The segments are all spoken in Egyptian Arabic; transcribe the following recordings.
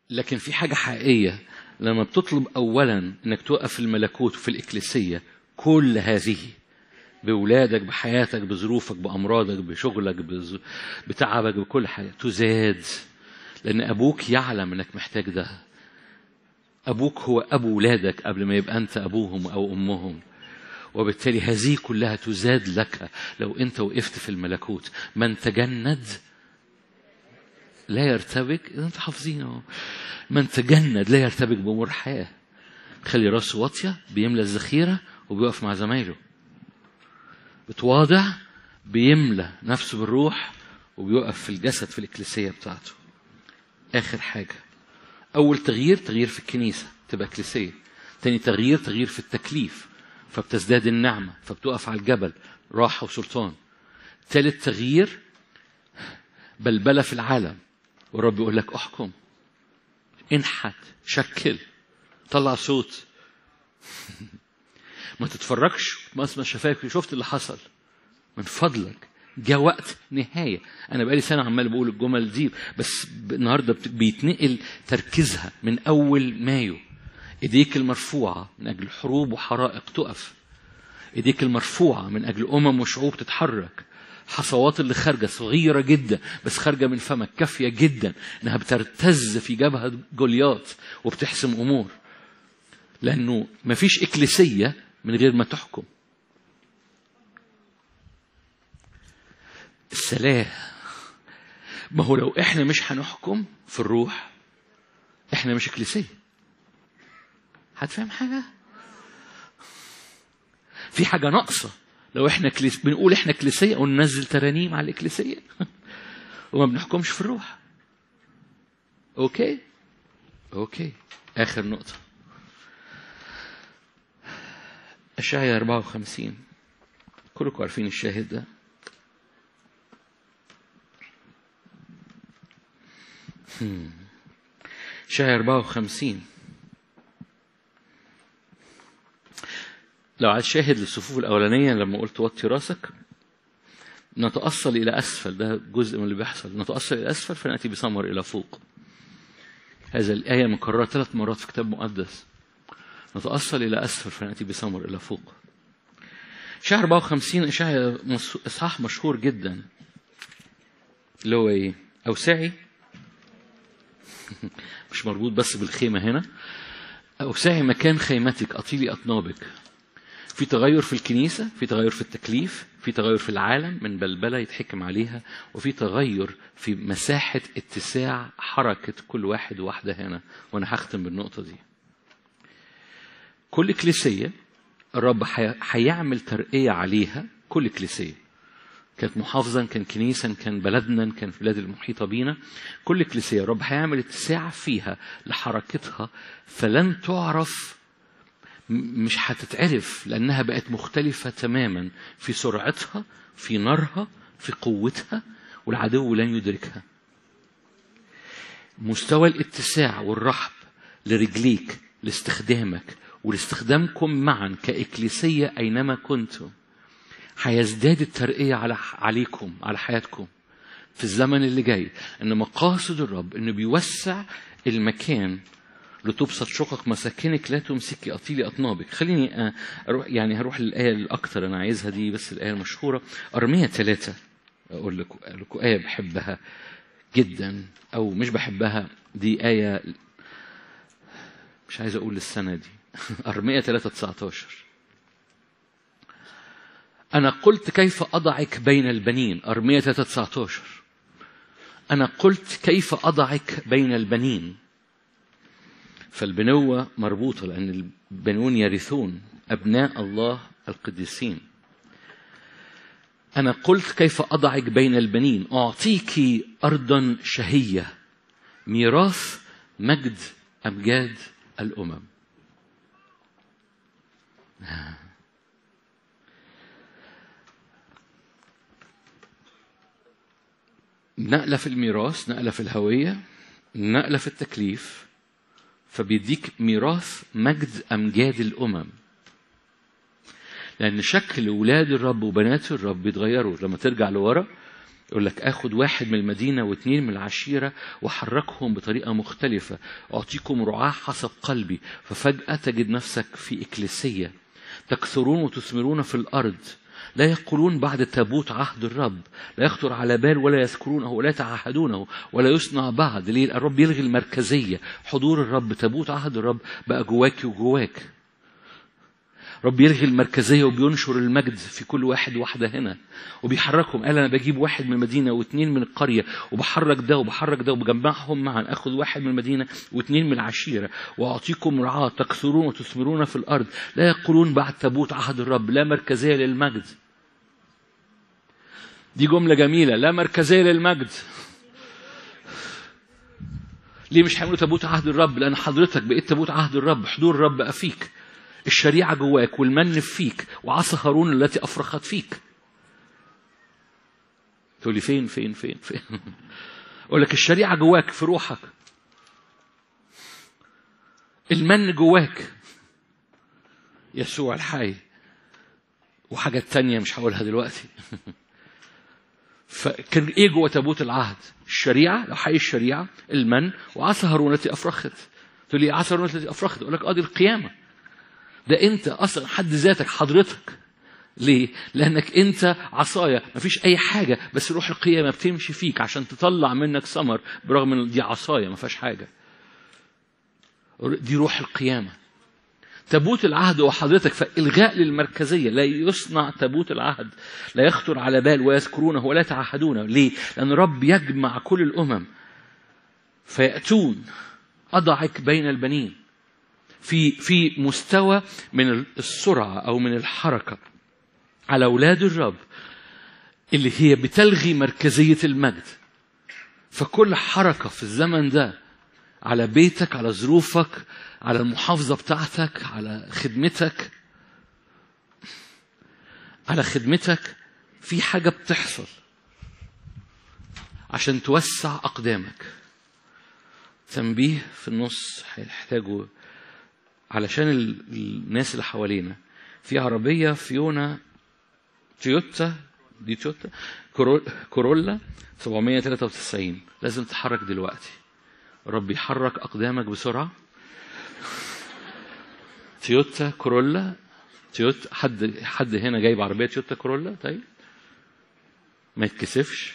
لكن في حاجة حقيقية لما بتطلب أولا إنك توقف في الملكوت وفي الإكليسية كل هذه بولادك بحياتك بظروفك بأمراضك بشغلك بز... بتعبك بكل حاجة تزاد لأن أبوك يعلم إنك محتاج ده أبوك هو أبو ولادك قبل ما يبقى أنت أبوهم أو أمهم وبالتالي هذه كلها تزاد لك لو أنت وقفت في الملكوت من تجند لا يرتبك إذا أنت حافظينه من تجند لا يرتبك بأمور الحياة خلي راسه واطية بيملى الذخيرة وبيقف مع زمايله بتواضع بيملى نفسه بالروح وبيقف في الجسد في الإكليسية بتاعته آخر حاجة أول تغيير تغيير في الكنيسة تبقى إكليسية تاني تغيير تغيير في التكليف فبتزداد النعمة فبتقف على الجبل راحة وسلطان ثالث تغيير بلبلة في العالم والرب يقول لك احكم انحت شكل طلع صوت ما تتفرجش ما شفاك شفت اللي حصل من فضلك جاء وقت نهاية أنا بقالي سنة عمال بقول الجمل دي بس النهاردة بيتنقل تركيزها من أول مايو إيديك المرفوعة من أجل حروب وحرائق تقف إيديك المرفوعة من أجل أمم وشعوب تتحرك حصوات اللي خارجة صغيرة جدا بس خارجة من فمك كافية جدا إنها بترتز في جبهة جولياط وبتحسم أمور لأنه مفيش إكليسية من غير ما تحكم السلام ما هو لو احنا مش هنحكم في الروح احنا مش اكليسيه هتفهم حاجه في حاجه ناقصه لو احنا كليس... بنقول احنا اكليسيه وننزل ترانيم على الاكليسيه وما بنحكمش في الروح اوكي اوكي اخر نقطه اشعيا 54 كلكم عارفين الشاهد ده شهر 54 لو عايز شاهد للصفوف الأولانية لما قلت وطي راسك نتأصل إلى أسفل ده جزء من اللي بيحصل نتأصل إلى أسفل فنأتي بثمر إلى فوق هذا الآية مكررة ثلاث مرات في كتاب مقدس نتأصل إلى أسفل فنأتي بثمر إلى فوق شهر 54 إشعيا إصحاح مشهور جدا اللي هو إيه؟ أوسعي مش مربوط بس بالخيمة هنا أوسعي مكان خيمتك أطيلي أطنابك في تغير في الكنيسة في تغير في التكليف في تغير في العالم من بلبلة يتحكم عليها وفي تغير في مساحة اتساع حركة كل واحد وواحدة هنا وأنا هختم بالنقطة دي كل كنيسية الرب هيعمل ترقية عليها كل كنيسية كانت محافظة كان كنيسة كان بلدنا كان في البلاد المحيطة بينا كل كنيسية رب هيعمل اتساع فيها لحركتها فلن تعرف مش هتتعرف لأنها بقت مختلفة تماما في سرعتها في نارها في قوتها والعدو لن يدركها مستوى الاتساع والرحب لرجليك لاستخدامك ولاستخدامكم معا كإكليسية أينما كنتم هيزداد الترقية على عليكم على حياتكم في الزمن اللي جاي ان مقاصد الرب انه بيوسع المكان لتبسط شقق مساكنك لا تمسكي اطيلي اطنابك خليني اروح يعني هروح للايه الاكثر انا عايزها دي بس الايه المشهوره ارميه ثلاثه اقول لكم لكم ايه بحبها جدا او مش بحبها دي ايه مش عايز اقول السنه دي ارميه 3 19 أنا قلت كيف أضعك بين البنين أرمية 19 أنا قلت كيف أضعك بين البنين فالبنوة مربوطة لأن البنون يرثون أبناء الله القديسين أنا قلت كيف أضعك بين البنين أعطيك أرضا شهية ميراث مجد أمجاد الأمم نقلة في الميراث نقلة في الهوية نقلة في التكليف فبيديك ميراث مجد أمجاد الأمم لأن شكل ولاد الرب وبنات الرب بيتغيروا لما ترجع لورا يقول لك اخد واحد من المدينة واثنين من العشيرة وحركهم بطريقة مختلفة اعطيكم رعاة حسب قلبي ففجأة تجد نفسك في اكليسية تكثرون وتثمرون في الارض لا يقولون بعد تابوت عهد الرب لا يخطر على بال ولا يذكرونه ولا يتعهدونه ولا يصنع بعد ليه الرب يلغي المركزية حضور الرب تابوت عهد الرب بقى جواكي وجواك رب يلغي المركزية وبينشر المجد في كل واحد واحدة هنا وبيحركهم قال أنا بجيب واحد من المدينة واثنين من القرية وبحرك ده وبحرك ده وبجمعهم معا أخذ واحد من المدينة واثنين من العشيرة وأعطيكم رعاة تكثرون وتثمرون في الأرض لا يقولون بعد تابوت عهد الرب لا مركزية للمجد دي جملة جميلة لا مركزية للمجد ليه مش هيعملوا تابوت عهد الرب لأن حضرتك بقيت تابوت عهد الرب حضور الرب بقى فيك الشريعة جواك والمن فيك وعصا هارون التي أفرخت فيك تقول لي فين فين فين فين أقول لك الشريعة جواك في روحك المن جواك يسوع الحي وحاجة تانية مش هقولها دلوقتي فكان ايه جوه تابوت العهد؟ الشريعه لو حي الشريعه المن وعصا هارون التي افرخت. تقول لي عصا هارون التي افرخت؟ اقول لك اه دي القيامه. ده انت اصلا حد ذاتك حضرتك. ليه؟ لانك انت عصايه مفيش اي حاجه بس روح القيامه بتمشي فيك عشان تطلع منك ثمر برغم ان دي عصايه ما فيهاش حاجه. دي روح القيامه. تابوت العهد وحضرتك فإلغاء للمركزية لا يصنع تابوت العهد لا يخطر على بال ويذكرونه ولا يتعهدونه ليه؟ لأن رب يجمع كل الأمم فيأتون أضعك بين البنين في في مستوى من السرعة أو من الحركة على أولاد الرب اللي هي بتلغي مركزية المجد فكل حركة في الزمن ده على بيتك على ظروفك على المحافظة بتاعتك على خدمتك على خدمتك في حاجة بتحصل عشان توسع أقدامك تنبيه في النص هيحتاجوا علشان الناس اللي حوالينا في عربية فيونا تويوتا دي تويوتا كورولا 793 لازم تتحرك دلوقتي رب يحرك أقدامك بسرعة تويوتا كورولا تويوتا حد حد هنا جايب عربية تويوتا كورولا طيب ما يتكسفش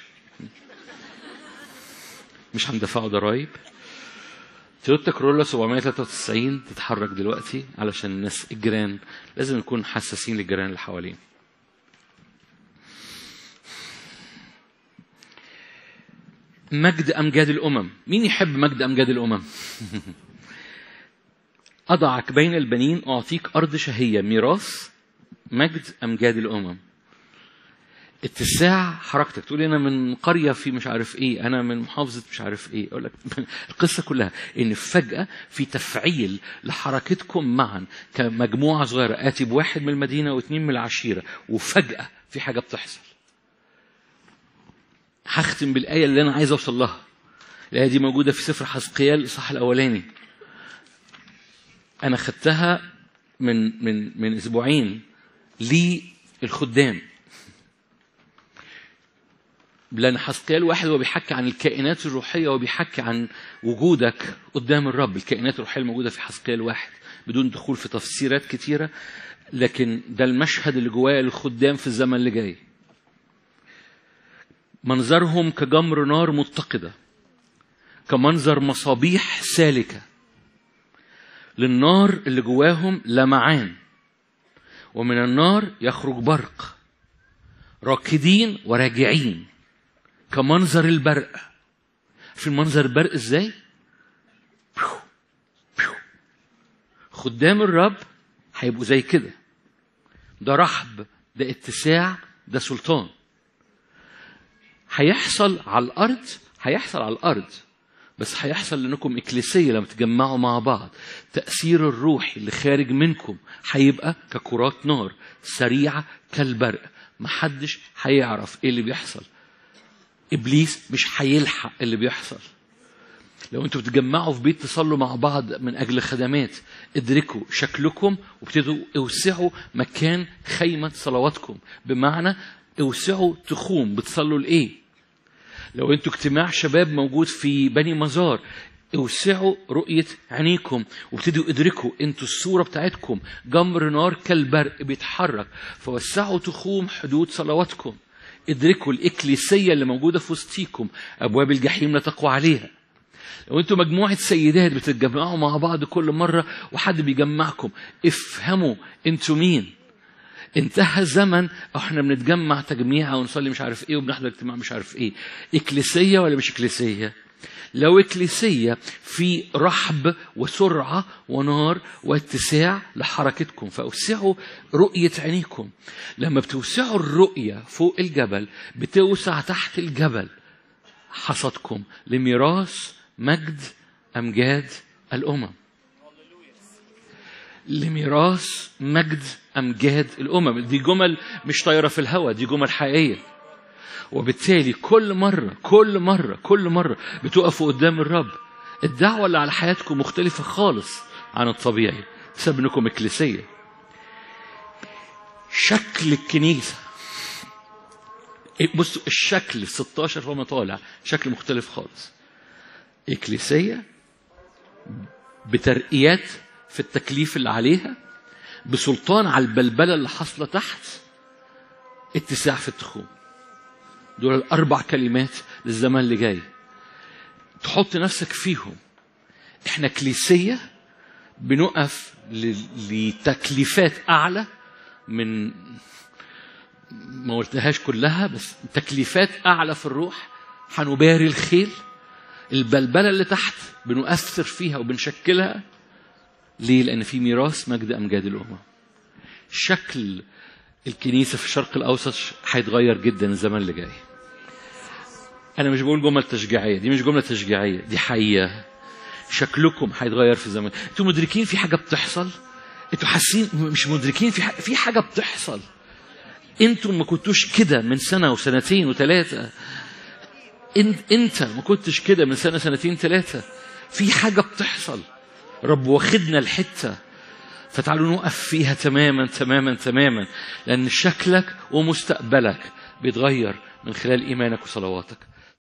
مش هندفعوا ضرايب تويوتا كورولا 793 تتحرك دلوقتي علشان الناس الجيران لازم نكون حساسين للجيران اللي حوالينا مجد أمجاد الأمم مين يحب مجد أمجاد الأمم أضعك بين البنين أعطيك أرض شهية ميراث مجد أمجاد الأمم اتساع حركتك تقول انا من قريه في مش عارف ايه انا من محافظه مش عارف ايه اقول لك القصه كلها ان فجاه في تفعيل لحركتكم معا كمجموعه صغيره اتي بواحد من المدينه واثنين من العشيره وفجاه في حاجه بتحصل هختم بالايه اللي انا عايز اوصل لها الايه دي موجوده في سفر حزقيال الاصحاح الاولاني انا خدتها من من من اسبوعين للخدام لأن حسقيال واحد هو بيحكي عن الكائنات الروحية وبيحكي عن وجودك قدام الرب الكائنات الروحية الموجودة في حسقيال واحد بدون دخول في تفسيرات كتيرة لكن ده المشهد اللي جوايا للخدام في الزمن اللي جاي منظرهم كجمر نار متقدة كمنظر مصابيح سالكة للنار اللي جواهم لمعان ومن النار يخرج برق راكدين وراجعين كمنظر البرق في المنظر البرق ازاي بيو بيو. خدام الرب هيبقوا زي كده ده رحب ده اتساع ده سلطان هيحصل على الارض هيحصل على الارض بس هيحصل لانكم اكليسيه لما تجمعوا مع بعض تاثير الروح اللي خارج منكم هيبقى ككرات نار سريعه كالبرق محدش هيعرف ايه اللي بيحصل ابليس مش هيلحق اللي بيحصل لو انتوا بتجمعوا في بيت تصلوا مع بعض من اجل خدمات ادركوا شكلكم وابتدوا اوسعوا مكان خيمه صلواتكم بمعنى اوسعوا تخوم بتصلوا لايه لو انتوا اجتماع شباب موجود في بني مزار اوسعوا رؤية عينيكم وابتدوا ادركوا انتوا الصورة بتاعتكم جمر نار كالبرق بيتحرك فوسعوا تخوم حدود صلواتكم ادركوا الإكليسية اللي موجودة في وسطيكم أبواب الجحيم لا تقوى عليها لو انتوا مجموعة سيدات بتتجمعوا مع بعض كل مرة وحد بيجمعكم افهموا انتوا مين انتهى زمن احنا بنتجمع تجميعة ونصلي مش عارف ايه وبنحضر اجتماع مش عارف ايه اكليسية ولا مش اكليسية لو اكليسية في رحب وسرعة ونار واتساع لحركتكم فأوسعوا رؤية عينيكم لما بتوسعوا الرؤية فوق الجبل بتوسع تحت الجبل حصدكم لميراث مجد أمجاد الأمم لميراث مجد أمجاد الأمم دي جمل مش طايرة في الهواء دي جمل حقيقية وبالتالي كل مرة كل مرة كل مرة بتقفوا قدام الرب الدعوة اللي على حياتكم مختلفة خالص عن الطبيعي بسبب انكم اكليسية شكل الكنيسة بصوا الشكل 16 فما طالع شكل مختلف خالص إكليسية بترقيات في التكليف اللي عليها بسلطان على البلبلة اللي حاصلة تحت اتساع في التخوم دول الأربع كلمات للزمان اللي جاي تحط نفسك فيهم احنا كليسية بنقف لتكليفات أعلى من ما قلتهاش كلها بس تكليفات أعلى في الروح هنباري الخيل البلبلة اللي تحت بنؤثر فيها وبنشكلها ليه؟ لأن في ميراث مجد أمجاد الأمم شكل الكنيسة في الشرق الأوسط هيتغير جدا الزمن اللي جاي أنا مش بقول جمل تشجيعية دي مش جملة تشجيعية دي حقيقة شكلكم هيتغير في الزمن انتوا مدركين في حاجة بتحصل انتوا حاسين مش مدركين في حاجة في حاجة بتحصل انتوا ما كنتوش كده من سنة وسنتين وثلاثة انت انت ما كنتش كده من سنة سنتين ثلاثة في حاجة بتحصل رب واخدنا الحتة فتعالوا نقف فيها تماما تماما تماما لأن شكلك ومستقبلك بيتغير من خلال إيمانك وصلواتك